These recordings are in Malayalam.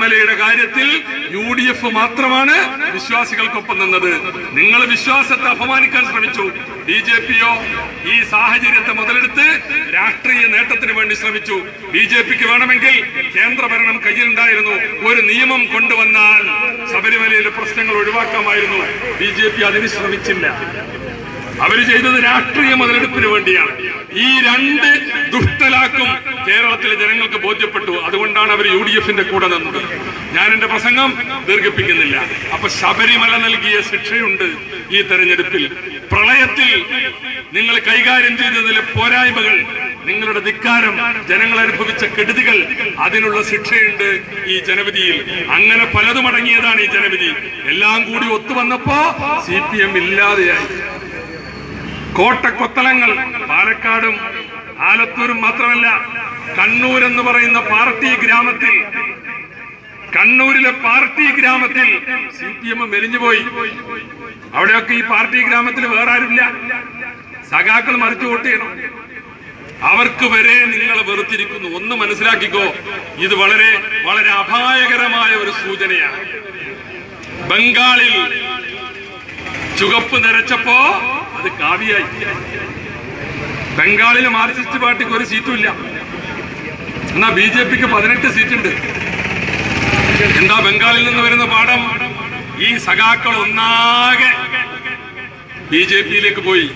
ശബരിമലയുടെ കാര്യത്തിൽ യു ഡി എഫ് മാത്രമാണ് വിശ്വാസികൾക്കൊപ്പം നിന്നത് നിങ്ങൾ വിശ്വാസത്തെ അപമാനിക്കാൻ ശ്രമിച്ചു ബി ജെ പിയോ ഈ സാഹചര്യത്തെ മുതലെടുത്ത് രാഷ്ട്രീയ നേട്ടത്തിന് വേണ്ടി ശ്രമിച്ചു ബി ജെ പിക്ക് വേണമെങ്കിൽ കേന്ദ്രഭരണം കയ്യിലുണ്ടായിരുന്നു ഒരു നിയമം കൊണ്ടുവന്നാൽ ശബരിമലയിലെ പ്രശ്നങ്ങൾ ഒഴിവാക്കാമായിരുന്നു ബി ജെ പി അതിന് ശ്രമിച്ചില്ല അവര് ചെയ്തത് രാഷ്ട്രീയ മുതലെടുപ്പിന് വേണ്ടിയാണ് ഈ രണ്ട് ദുഷ്ടലാക്കും കേരളത്തിലെ ജനങ്ങൾക്ക് ബോധ്യപ്പെട്ടു അതുകൊണ്ടാണ് അവർ യു ഡി എഫിന്റെ കൂടെ നിന്നത് ഞാൻ എന്റെ പ്രസംഗം ദീർഘിപ്പിക്കുന്നില്ല അപ്പൊ ശബരിമല നൽകിയ ശിക്ഷയുണ്ട് ഈ തെരഞ്ഞെടുപ്പിൽ പ്രളയത്തിൽ നിങ്ങൾ കൈകാര്യം ചെയ്തതിലെ പോരായ്മകൾ നിങ്ങളുടെ ധിക്കാരം ജനങ്ങൾ അനുഭവിച്ച കെടുതികൾ അതിനുള്ള ശിക്ഷയുണ്ട് ഈ ജനവിധിയിൽ അങ്ങനെ പലതും അടങ്ങിയതാണ് ഈ ജനവിധി എല്ലാം കൂടി ഒത്തുവന്നപ്പോ സി പി എം ഇല്ലാതെയായി കോട്ടക്കൊത്തളങ്ങൾ പാലക്കാടും ആലത്തൂരും മാത്രമല്ല കണ്ണൂർ എന്ന് പറയുന്ന പാർട്ടി ഗ്രാമത്തിൽ കണ്ണൂരിലെ പാർട്ടി ഗ്രാമത്തിൽ സി പി എം മെലിഞ്ഞുപോയി അവിടെയൊക്കെ ഈ പാർട്ടി ഗ്രാമത്തിൽ വേറെ ആരുമില്ല സഖാക്കൾ മറിച്ചു വോട്ട് ചെയ്യണം അവർക്ക് വരെ നിങ്ങളെ വെറുത്തിരിക്കുന്നു ഒന്ന് മനസ്സിലാക്കിക്കോ ഇത് വളരെ വളരെ അപായകരമായ ഒരു സൂചനയാണ് ബംഗാളിൽ ചുവപ്പ് നിറച്ചപ്പോ അത് കാവ്യായി ബംഗാളിൽ മാർക്സിസ്റ്റ് പാർട്ടിക്ക് ഒരു സീറ്റും ഇല്ല എന്നാ ബി ജെ പിക്ക് പതിനെട്ട് സീറ്റുണ്ട് എന്താ ബംഗാളിൽ നിന്ന് വരുന്ന പാഠം ഈ സഖാക്കൾ ഒന്നാകെ ബി ജെ പിയിലേക്ക് പോയി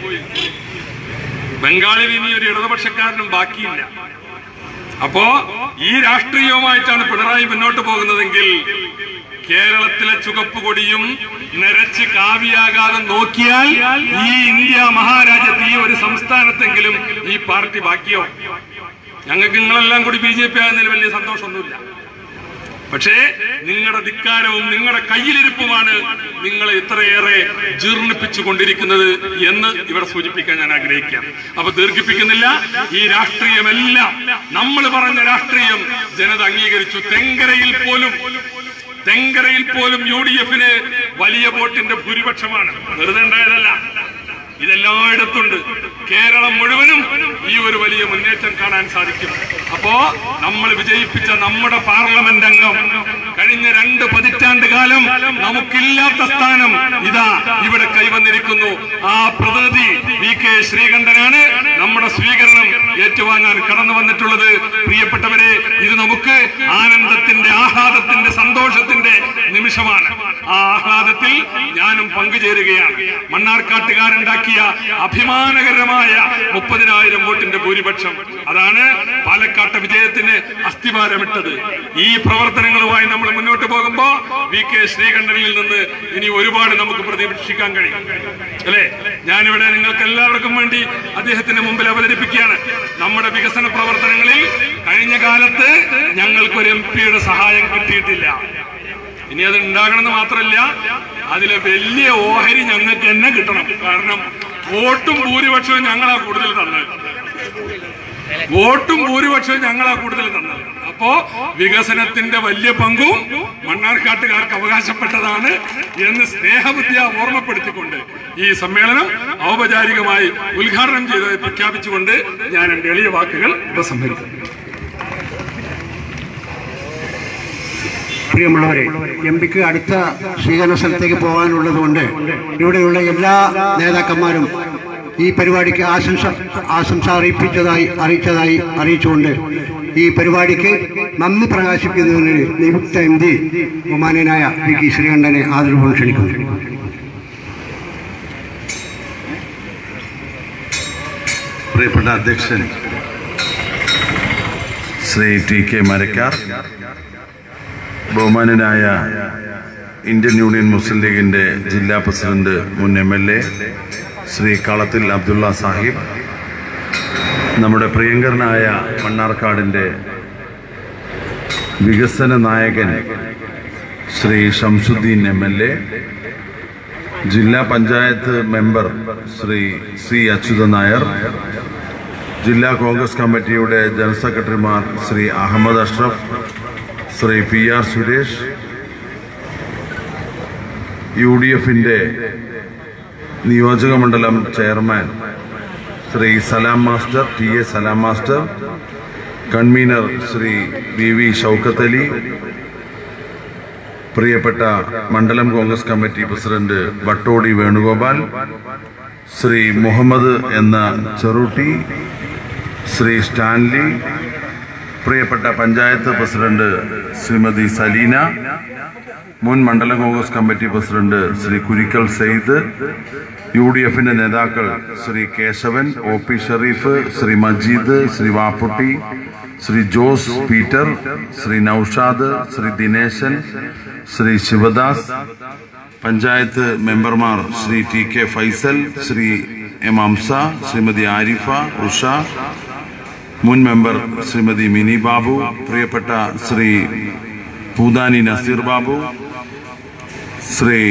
ബംഗാളിൽ ഇനി ഒരു ഇടതുപക്ഷക്കാരനും ബാക്കിയില്ല അപ്പോ ഈ രാഷ്ട്രീയവുമായിട്ടാണ് പിണറായി മുന്നോട്ട് പോകുന്നതെങ്കിൽ കേരളത്തിലെ ചുവപ്പ് കൊടിയും നിരച്ച് കാവിയാകാതെ നോക്കിയാൽ ഈ ഇന്ത്യ മഹാരാജ്യത്ത് ഈ ഒരു സംസ്ഥാനത്തെങ്കിലും ഈ പാർട്ടി ബാക്കിയോ ഞങ്ങൾക്ക് നിങ്ങളെല്ലാം കൂടി ബി ജെ പി ആകുന്നതിൽ വലിയ സന്തോഷമൊന്നുമില്ല പക്ഷേ നിങ്ങളുടെ ധിക്കാരവും നിങ്ങളുടെ കയ്യിലിരിപ്പുമാണ് നിങ്ങളെ ഇത്രയേറെ ജീർണിപ്പിച്ചു കൊണ്ടിരിക്കുന്നത് എന്ന് ഇവിടെ സൂചിപ്പിക്കാൻ ഞാൻ ആഗ്രഹിക്കാം അപ്പൊ ദീർഘിപ്പിക്കുന്നില്ല ഈ രാഷ്ട്രീയമെല്ലാം നമ്മൾ പറഞ്ഞ രാഷ്ട്രീയം ജനത അംഗീകരിച്ചു തെങ്കരയിൽ പോലും തെങ്കരയിൽ പോലും യു ഡി എഫിന് വലിയ വോട്ടിന്റെ ഭൂരിപക്ഷമാണ് വെറുതെ ഉണ്ടായതല്ല ഇതെല്ലായിടത്തുണ്ട് കേരളം മുഴുവനും ഈ ഒരു വലിയ മുന്നേറ്റം കാണാൻ സാധിക്കും അപ്പോ നമ്മൾ വിജയിപ്പിച്ച നമ്മുടെ പാർലമെന്റ് അംഗം കഴിഞ്ഞ രണ്ട് പതിറ്റാണ്ട് കാലം നമുക്കില്ലാത്ത സ്ഥാനം ഇതാ ഇവിടെ കൈവന്നിരിക്കുന്നു ആ പ്രതിനിധി വി കെ ശ്രീകണ്ഠനാണ് നമ്മുടെ സ്വീകരണം ഏറ്റുവാങ്ങാൻ കടന്നു വന്നിട്ടുള്ളത് പ്രിയപ്പെട്ടവരെ ഇത് നമുക്ക് ആനന്ദത്തിന്റെ ആഹ്ലാദത്തിന്റെ സന്തോഷത്തിന്റെ നിമിഷമാണ് ആ ആഹ്ലാദത്തിൽ ഞാനും പങ്കുചേരുകയാണ് മണ്ണാർക്കാട്ടുകാരുണ്ടാക്കിയ അഭിമാനകരമായ മുപ്പതിനായിരം വോട്ടിന്റെ ഭൂരിപക്ഷം അതാണ് പാലക്കാട്ടെ വിജയത്തിന് അസ്ഥിവാരമിട്ടത് ഈ പ്രവർത്തനങ്ങളുമായി നമ്മൾ മുന്നോട്ട് പോകുമ്പോ വി കെ ശ്രീകണ്ഠനിൽ നിന്ന് ഇനി ഒരുപാട് നമുക്ക് പ്രതീക്ഷിക്കാൻ കഴിയും അല്ലേ ഞാനിവിടെ നിങ്ങൾക്ക് എല്ലാവർക്കും വേണ്ടി അദ്ദേഹത്തിന്റെ മുമ്പിൽ അവതരിപ്പിക്കുകയാണ് നമ്മുടെ വികസന പ്രവർത്തനങ്ങളിൽ കഴിഞ്ഞ കാലത്ത് ഞങ്ങൾക്കൊരു എം പിയുടെ സഹായം കിട്ടിയിട്ടില്ല ഇനി അത് ഉണ്ടാകണമെന്ന് മാത്രമല്ല അതിലെ വലിയ ഓഹരി ഞങ്ങൾക്ക് തന്നെ കിട്ടണം കാരണം വോട്ടും ഭൂരിപക്ഷവും ഞങ്ങളാ കൂടുതൽ തന്നത് വോട്ടും ഭൂരിപക്ഷവും ഞങ്ങളാ കൂടുതൽ തന്നത് അപ്പോ വികസനത്തിന്റെ വലിയ പങ്കും മണ്ണാർക്കാട്ടുകാർക്ക് അവകാശപ്പെട്ടതാണ് എന്ന് സ്നേഹബുദ്ധിയ ഓർമ്മപ്പെടുത്തിക്കൊണ്ട് ഈ സമ്മേളനം ഔപചാരികമായി ഉദ്ഘാടനം ചെയ്തതായി പ്രഖ്യാപിച്ചുകൊണ്ട് ഞാൻ എന്റെ എളിയ വാക്കുകൾ ഉപസംഹരിക്കുന്നു പ്രിയമുള്ളവരെ എം പിക്ക് അടുത്ത സ്വീകരണ സ്ഥലത്തേക്ക് പോകാനുള്ളത് കൊണ്ട് ഇവിടെയുള്ള എല്ലാ നേതാക്കന്മാരും ഈ പരിപാടിക്ക് ആശംസ ആശംസ അറിയിപ്പിച്ചതായി അറിയിച്ചതായി അറിയിച്ചുകൊണ്ട് ഈ പരിപാടിക്ക് നന്ദി പ്രകാശിപ്പിക്കുന്നതിന് നിയുക്ത എം ഡി ബഹുമാനനായ വി കെ ശ്രീകണ്ഠനെ ആദരവ് ക്ഷണിക്കുന്നു പ്രിയപ്പെട്ട അധ്യക്ഷൻ ശ്രീ ടി കെ മരക്കാർ ബഹുമാനനായ ഇന്ത്യൻ യൂണിയൻ മുസ്ലിം ലീഗിന്റെ ജില്ലാ പ്രസിഡന്റ് മുൻ എം എൽ എ ശ്രീ കളത്തിൽ അബ്ദുള്ള സാഹിബ് നമ്മുടെ പ്രിയങ്കരനായ മണ്ണാർക്കാടിന്റെ വികസന നായകൻ Shri Shamsuddin M L A ജില്ലാ പഞ്ചായത്ത് മെമ്പർ ശ്രീ സി അച്യുതൻ നായർ ജില്ലാ കോൺഗ്രസ് കമ്മിറ്റിയുടെ ജനറൽ സെക്രട്ടറിമാർ Shri Ahammed Ashraf Shri P R Suresh U D എഫിന്റെ നിയോജക മണ്ഡലം chairman Shri Salam master T A Salam master convener Shri V V Shoukath Ali പ്രിയപ്പെട്ട മണ്ഡലം കോൺഗ്രസ് കമ്മിറ്റി പ്രസിഡന്റ് വട്ടോടി വേണുഗോപാൽ ശ്രീ മുഹമ്മദ് എന്ന ചെറുട്ടി ശ്രീ സ്റ്റാൻലി പ്രിയപ്പെട്ട പഞ്ചായത്ത് പ്രസിഡന്റ് ശ്രീമതി സലീന മുൻ മണ്ഡലം Congress committee president Shri Kurikkal Syed U D എഫിന്റെ നേതാക്കൾ ശ്രീ കേശവൻ ഒ പി ഷെറീഫ് ശ്രീ മജീദ് ശ്രീ വാപ്പുട്ടി ശ്രീ ജോസ് പീറ്റർ ശ്രീ നൌഷാദ് ശ്രീ ദിനേശൻ ശ്രീ ശിവദാസ് പഞ്ചായത്ത് മെമ്പർമാർ Shri T K Faisal Shri M Amsa Shrimati Arifa Usha മുൻ മെമ്പർ ശ്രീമതി മിനി ബാബു പ്രിയപ്പെട്ട ശ്രീ പൂതാനി നസീർ ബാബു ശ്രീ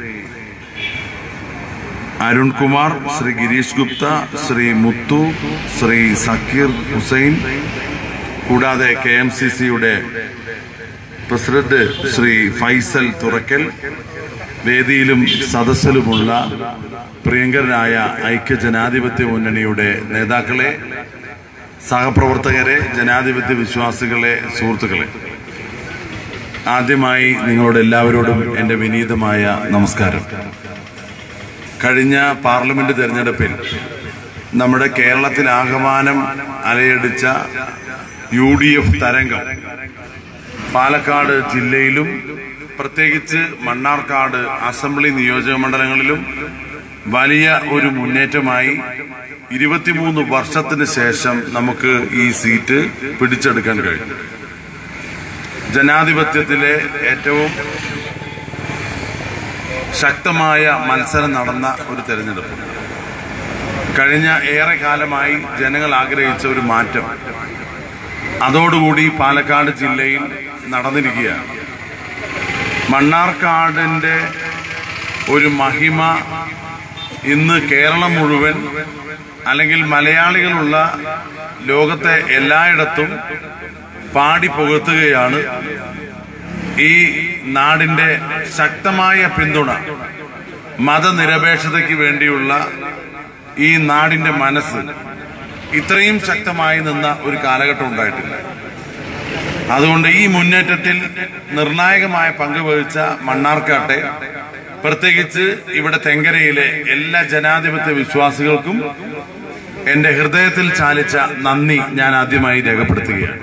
അരുൺ കുമാർ ശ്രീ ഗിരീഷ് ഗുപ്ത ശ്രീ മുത്തു ശ്രീ സക്കീർ ഹുസൈൻ കൂടാതെ കെ എം സി സിയുടെ പ്രസിഡന്റ് ശ്രീ ഫൈസൽ തുറക്കൽ വേദിയിലും സദസ്സിലുമുള്ള പ്രിയങ്കരനായ ഐക്യജനാധിപത്യ മുന്നണിയുടെ നേതാക്കളെ സഹപ്രവർത്തകരെ ജനാധിപത്യ വിശ്വാസികളെ സുഹൃത്തുക്കളെ ആദ്യമായി നിങ്ങളോട് എല്ലാവരോടും എൻ്റെ വിനീതമായ നമസ്കാരം കഴിഞ്ഞ പാർലമെന്റ് തെരഞ്ഞെടുപ്പിൽ നമ്മുടെ കേരളത്തിലാകമാനം അലയടിച്ച യു ഡി എഫ് തരംഗം പാലക്കാട് ജില്ലയിലും പ്രത്യേകിച്ച് മണ്ണാർക്കാട് അസംബ്ലി നിയോജക മണ്ഡലങ്ങളിലും വലിയ ഒരു മുന്നേറ്റമായി ഇരുപത്തിമൂന്ന് വർഷത്തിന് ശേഷം നമുക്ക് ഈ സീറ്റ് പിടിച്ചെടുക്കാൻ കഴിഞ്ഞു ജനാധിപത്യത്തിലെ ഏറ്റവും ശക്തമായ മത്സരം നടന്ന ഒരു തെരഞ്ഞെടുപ്പ് കഴിഞ്ഞ ഏറെ കാലമായി ജനങ്ങൾ ആഗ്രഹിച്ച ഒരു മാറ്റം അതോടുകൂടി പാലക്കാട് ജില്ലയിൽ നടന്നിരിക്കുകയാണ് മണ്ണാർക്കാടിന്റെ ഒരു മഹിമ ഇന്ന് കേരളം മുഴുവൻ അല്ലെങ്കിൽ മലയാളികളുള്ള ലോകത്തെ എല്ലായിടത്തും പാടി പുകഴ്ത്തുകയാണ് ഈ നാടിന്റെ ശക്തമായ പിന്തുണ മതനിരപേക്ഷതയ്ക്ക് വേണ്ടിയുള്ള ഈ നാടിന്റെ മനസ്സ് ഇത്രയും ശക്തമായി നിന്ന ഒരു കാലഘട്ടം ഉണ്ടായിട്ടില്ല അതുകൊണ്ട് ഈ മുന്നേറ്റത്തിൽ നിർണായകമായ പങ്ക് വഹിച്ച മണ്ണാർക്കാട്ടെ പ്രത്യേകിച്ച് ഇവിടെ തെങ്കരയിലെ എല്ലാ ജനാധിപത്യ വിശ്വാസികൾക്കും എന്റെ ഹൃദയത്തിൽ ചാലിച്ച നന്ദി ഞാൻ ആദ്യമായി രേഖപ്പെടുത്തുകയാണ്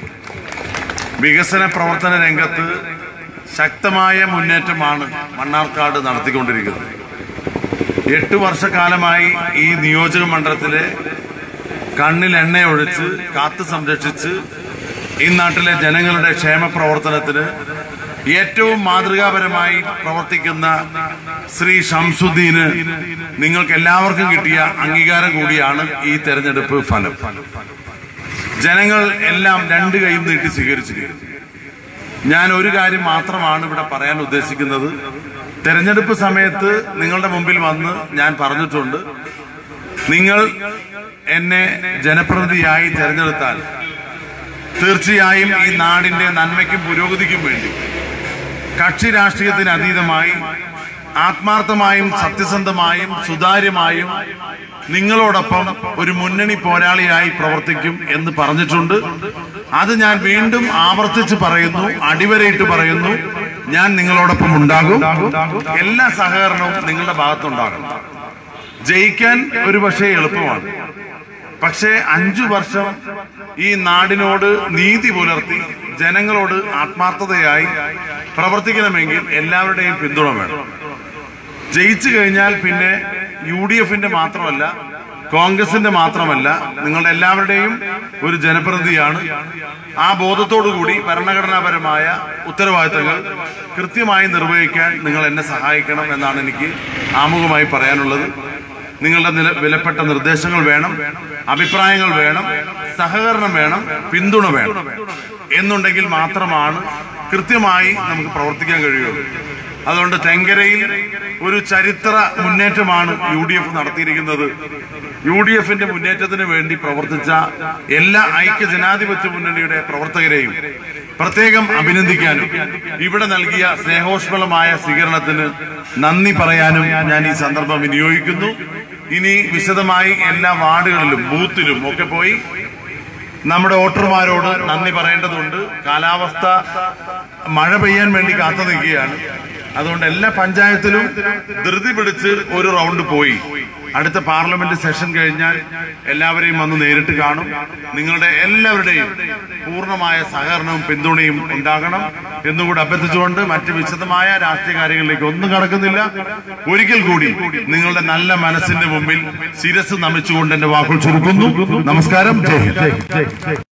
വികസന പ്രവർത്തന രംഗത്ത് ശക്തമായ മുന്നേറ്റമാണ് മണ്ണാർക്കാട് നടത്തിക്കൊണ്ടിരിക്കുന്നത് എട്ട് വർഷക്കാലമായി ഈ നിയോജക മണ്ഡലത്തിലെ കണ്ണിൽ എണ്ണയൊഴിച്ച് കാത്തു സംരക്ഷിച്ച് ഈ നാട്ടിലെ ജനങ്ങളുടെ ക്ഷേമ പ്രവർത്തനത്തിന് ഏറ്റവും മാതൃകാപരമായി പ്രവർത്തിക്കുന്ന ശ്രീ ഷംസുദ്ദീന് നിങ്ങൾക്ക് എല്ലാവർക്കും കിട്ടിയ അംഗീകാരം കൂടിയാണ് ഈ തെരഞ്ഞെടുപ്പ് ഫലം ജനങ്ങൾ എല്ലാം രണ്ട് കൈയും നീട്ടി സ്വീകരിച്ചിരിക്കുന്നു ഞാൻ ഒരു കാര്യം മാത്രമാണ് ഇവിടെ പറയാൻ ഉദ്ദേശിക്കുന്നത് തെരഞ്ഞെടുപ്പ് സമയത്ത് നിങ്ങളുടെ മുമ്പിൽ വന്ന് ഞാൻ പറഞ്ഞിട്ടുണ്ട് നിങ്ങൾ എന്നെ ജനപ്രതിനിധിയായി തെരഞ്ഞെടുത്താൽ തീർച്ചയായും ഈ നാടിന്റെ നന്മയ്ക്കും പുരോഗതിക്കും വേണ്ടി കക്ഷി രാഷ്ട്രീയത്തിന് അതീതമായി ആത്മാർത്ഥമായും സത്യസന്ധമായും സുതാര്യമായും നിങ്ങളോടൊപ്പം ഒരു മുന്നണി പോരാളിയായി പ്രവർത്തിക്കും എന്ന് പറഞ്ഞിട്ടുണ്ട് അത് ഞാൻ വീണ്ടും ആവർത്തിച്ച് പറയുന്നു അടിവരയിട്ട് പറയുന്നു ഞാൻ നിങ്ങളോടൊപ്പം ഉണ്ടാകും എല്ലാ സഹകരണവും നിങ്ങളുടെ ഭാഗത്തുണ്ടാകണം ജയിക്കാൻ ഒരു പക്ഷേ എളുപ്പമാണ് പക്ഷേ അഞ്ചു വർഷം ഈ നാടിനോട് നീതി പുലർത്തി ജനങ്ങളോട് ആത്മാർത്ഥതയായി പ്രവർത്തിക്കണമെങ്കിൽ എല്ലാവരുടെയും പിന്തുണ വേണം ജയിച്ചു കഴിഞ്ഞാൽ പിന്നെ യു ഡി എഫിന്റെ മാത്രമല്ല കോൺഗ്രസിന്റെ മാത്രമല്ല നിങ്ങളുടെ എല്ലാവരുടെയും ഒരു ജനപ്രതിനിധിയാണ് ആ ബോധത്തോടുകൂടി ഭരണഘടനാപരമായ ഉത്തരവാദിത്തങ്ങൾ കൃത്യമായി നിർവഹിക്കാൻ നിങ്ങൾ എന്നെ സഹായിക്കണം എന്നാണ് എനിക്ക് ആമുഖമായി പറയാനുള്ളത് നിങ്ങളുടെ നില വിലപ്പെട്ട നിർദ്ദേശങ്ങൾ വേണം അഭിപ്രായങ്ങൾ വേണം സഹകരണം വേണം പിന്തുണ വേണം എന്നുണ്ടെങ്കിൽ മാത്രമാണ് കൃത്യമായി നമുക്ക് പ്രവർത്തിക്കാൻ കഴിയുള്ളൂ അതുകൊണ്ട് തെങ്കരയിൽ ഒരു ചരിത്ര മുന്നേറ്റമാണ് യു ഡി എഫ് നടത്തിയിരിക്കുന്നത് യു ഡി എഫിന്റെ മുന്നേറ്റത്തിന് വേണ്ടി പ്രവർത്തിച്ച എല്ലാ ഐക്യ ജനാധിപത്യ മുന്നണിയുടെ പ്രവർത്തകരെയും പ്രത്യേകം അഭിനന്ദിക്കാനും ഇവിടെ നൽകിയ സ്നേഹോഷ്മളമായ സ്വീകരണത്തിന് നന്ദി പറയാനും ഞാൻ ഈ സന്ദർഭം വിനിയോഗിക്കുന്നു ഇനി വിശദമായി എല്ലാ വാർഡുകളിലും ബൂത്തിലും ഒക്കെ പോയി നമ്മുടെ വോട്ടർമാരോട് നന്ദി പറയേണ്ടതുണ്ട് കാലാവസ്ഥ മഴ പെയ്യാൻ വേണ്ടി കാത്തു നിൽക്കുകയാണ് അതുകൊണ്ട് എല്ലാ പഞ്ചായത്തിലും ധൃതി പിടിച്ച് ഒരു റൗണ്ട് പോയി അടുത്ത പാർലമെന്റ് സെഷൻ കഴിഞ്ഞാൽ എല്ലാവരെയും വന്ന് നേരിട്ട് കാണും നിങ്ങളുടെ എല്ലാവരുടെയും പൂർണ്ണമായ സഹകരണവും പിന്തുണയും ഉണ്ടാകണം എന്നുകൂടി അഭ്യർത്ഥിച്ചുകൊണ്ട് മറ്റ് വിശദമായ രാഷ്ട്രീയ കാര്യങ്ങളിലേക്ക് ഒന്നും കടക്കുന്നില്ല ഒരിക്കൽ കൂടി നിങ്ങളുടെ നല്ല മനസ്സിന്റെ മുമ്പിൽ ശിരസ് നമിച്ചുകൊണ്ട് എന്റെ വാക്കുകൾ ചുരുക്കുന്നു നമസ്കാരം ജയ് ഹിന്ദ്